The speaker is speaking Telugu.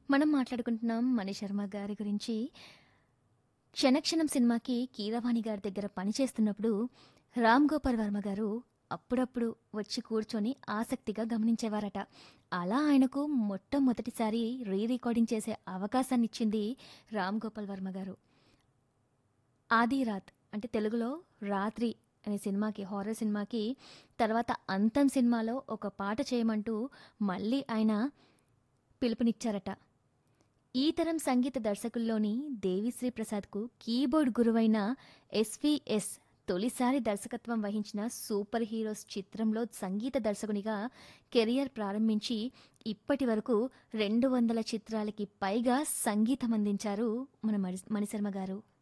మనం మాట్లాడుకుంటున్నాం మణిశర్మ గారి గురించి. 'క్షణక్షణం' సినిమాకి కీరవాణి గారి దగ్గర పనిచేస్తున్నప్పుడు రామ్ గోపాల్ వర్మ గారు అప్పుడప్పుడు వచ్చి కూర్చొని ఆసక్తిగా గమనించేవారట. అలా ఆయనకు మొట్టమొదటిసారి రీ రికార్డింగ్ చేసే అవకాశాన్నిచ్చింది రామ్ గోపాల్ వర్మ గారు. 'ఆది రాత్' అంటే తెలుగులో 'రాత్రి' అనే సినిమాకి హారర్ సినిమాకి తర్వాత 'అంతం' సినిమాలో ఒక పాట చేయమంటూ మళ్ళీ ఆయన పిలుపునిచ్చారట. ఈ తరం సంగీత దర్శకుల్లోని దేవిశ్రీ ప్రసాద్‌కు కీబోర్డ్ గురువైన ఎస్వీఎస్ తొలిసారి దర్శకత్వం వహించిన 'సూపర్ హీరోస్' చిత్రంలో సంగీత దర్శకునిగా కెరియర్ ప్రారంభించి ఇప్పటివరకు 200 చిత్రాలకి పైగా సంగీతమందించారు మన మణి మణిశర్మ గారు.